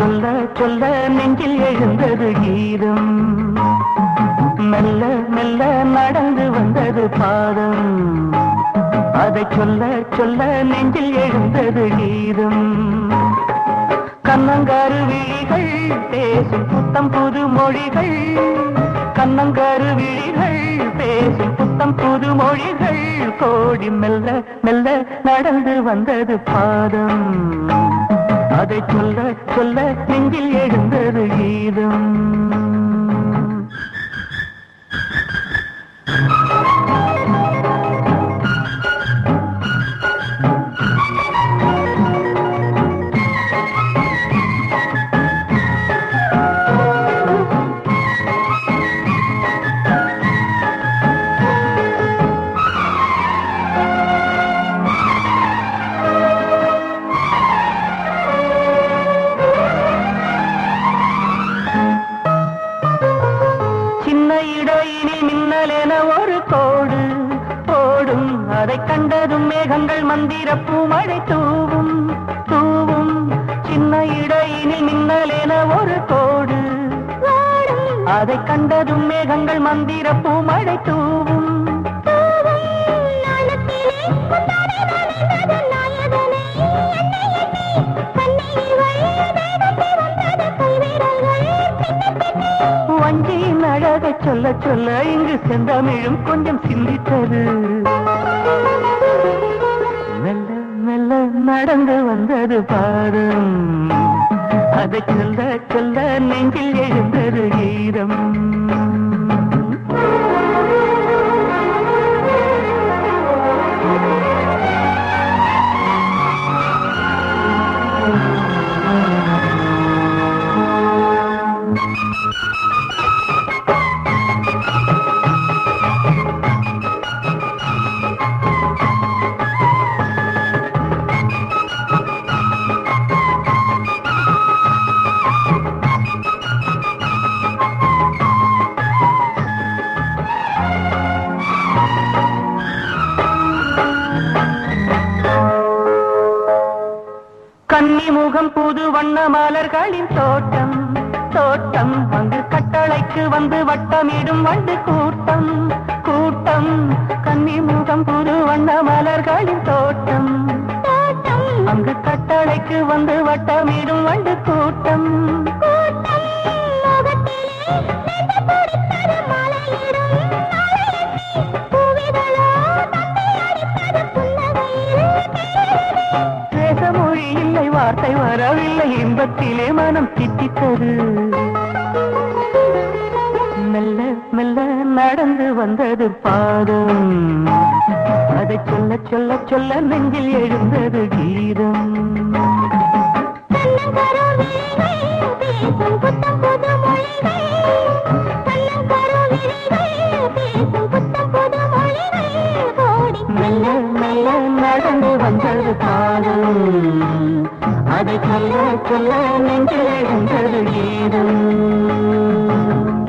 சொல்ல சொல்ல நெஞ்சில் எழுந்தது கீதம் மெல்ல மெல்ல நடந்து வந்தது பாதம் அதை சொல்ல சொல்ல நெஞ்சில் எழுந்தது கீதம் கண்ணங்காரு விழிகள் பேசும் புத்தம் புது மொழிகள் கண்ணங்காரு விழிகள் பேசும் புத்தம் புது மொழிகள் கோடி மெல்ல மெல்ல நடந்து வந்தது பாதம் அதை சொல்ல சொல்ல நெஞ்சில் எழுந்தது கீதம் சின்ன இடையினில் மின்னலென ஒரு கோடு ஓடும் அதை கண்டதும் மேகங்கள் மந்திர பூமழை தூவும் தூவும் சின்ன இடையினில் மின்னலென ஒரு கோடு அதை கண்டதும் மேகங்கள் மந்திர பூமழை தூவும் வஞ்சியின் அழக சொல்ல சொல்ல இங்கு செந்தமிழும் கொஞ்சம் சிந்தித்தது மெல்ல மெல்ல நடந்து வந்தது பாரும் அதை சொல்ல சொல்ல நெஞ்சில் எழுந்தது ஈரம் கன்னிமுகம் புது வண்ண மலர்களின் தோட்டம் தோட்டம் அங்கு கட்டளைக்கு வந்து வட்டமிடும் வண்டு கூட்டம் கூட்டம் கன்னிமுகம் புது வண்ண மலர்களின் தோட்டம் அங்கு கட்டளைக்கு வந்து வட்டமிடும் வண்டு கூட்டம் பேச மொழி இல்லை வார்த்தை வரவில்லை இன்பத்திலே மனம் தித்தித்தது மெல்ல மெல்ல நடந்து வந்தது பாதம் அதை சொல்ல சொல்ல சொல்ல நெஞ்சில் எழுந்தது கீதம் மெல்ல மெல்ல நடந்து வந்தது பாதம் அதை சொல்ல சொல்ல நெஞ்சில் எழுந்தது கீதம்